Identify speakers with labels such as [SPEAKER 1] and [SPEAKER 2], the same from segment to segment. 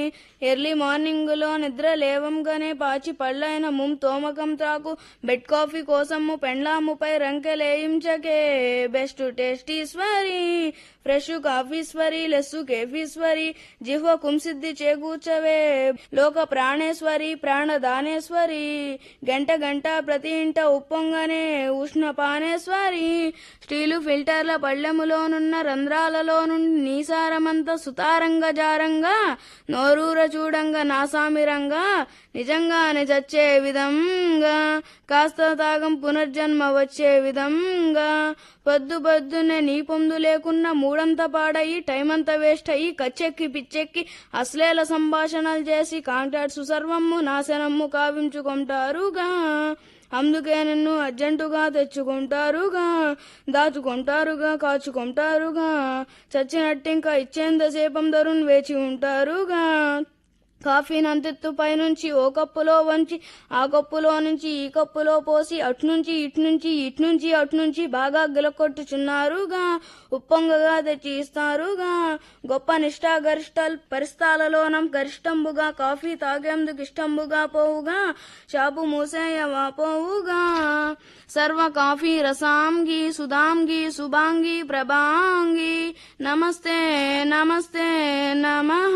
[SPEAKER 1] early morning లో నిద్ర లేవంగానే పాచి పళ్ళైన ముం తోమకం త్రాకు బెడ్ కాఫీ కోసము పెండ్లాముపై రంకెలేయించకే బెస్ట్ టేస్టీశ్వరి ఫ్రెష్ కాఫీశ్వరి లెస్సు కేఫీశ్వరి జిహ్వ కుంసిద్ధి చేకూర్చవే లోక ప్రాణేశ్వరి ప్రాణదానేశ్వరి గంట గంట ప్రతి ఇంట ఉప్పొంగనే ఉష్ణ పానేశ్వరి స్టీలు ఫిల్టర్ల పళ్ళెములోనున్న రంధ్రాలలో నుండి నీసారమంతా సుతారంగ జారంగా నోరూర చూడంగా నాసామిరంగా నిజంగానే చచ్చే విధంగా కాస్త తాగం పునర్జన్మ వచ్చే విధంగా పొద్దు పొద్దునే నీ పొందు లేకున్నా మూడంతా పాడయి టైం అంతా వేస్ట్ అయ్యి కచ్చెక్కి పిచ్చెక్కి అశ్లీల సంభాషణలు చేసి కాంటాక్ట్స్ సర్వము నాశనము కావించుకుంటారుగా అందుకే నిన్ను అర్జెంటుగా తెచ్చుకుంటారుగా దాచుకుంటారుగా కాచుకుంటారుగా చచ్చినట్టింకా ఇచ్చేంతసేపందరుని వేచి ఉంటారుగా కాఫీని అంతెత్తు పైనుంచి ఓ కప్పులో వంచి ఆ కప్పులో నుంచి ఈ కప్పులో పోసి అట్నుంచి ఇట్నుంచి ఇట్నుంచి అట్నుంచి బాగా గిలకొట్టుచున్నారుగా ఉప్పొంగగా తెచ్చి ఇస్తారుగా గొప్ప నిష్ఠా గరిష్ట పరిస్థాలలోనం గరిష్టంబుగా కాఫీ తాగేందుకు ఇష్టంబుగా పోవుగా షాపు మూసేయవా పోవుగా సర్వ కాఫీ రసాంగి సుధాంగి శుభాంగి ప్రభాంగి నమస్తే నమస్తే నమః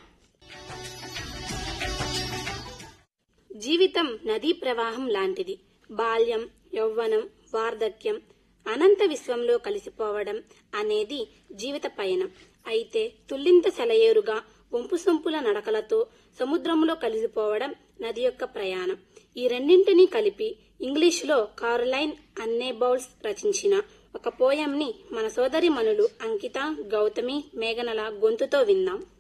[SPEAKER 2] జీవితం నదీ ప్రవాహం లాంటిది బాల్యం యౌవనం వార్ధక్యం అనంత విశ్వంలో కలిసిపోవడం అనేది జీవిత పయనం అయితే తుల్లింత సెలయేరుగా వంపు సొంపుల నడకలతో సముద్రంలో కలిసిపోవడం నది యొక్క ప్రయాణం ఈ రెండింటినీ కలిపి ఇంగ్లీషులో కారోలైన్ అన్నే బౌల్స్ రచించిన ఒక పోయంని మన సోదరి మనులు అంకిత గౌతమి మేఘనల గొంతుతో విందాం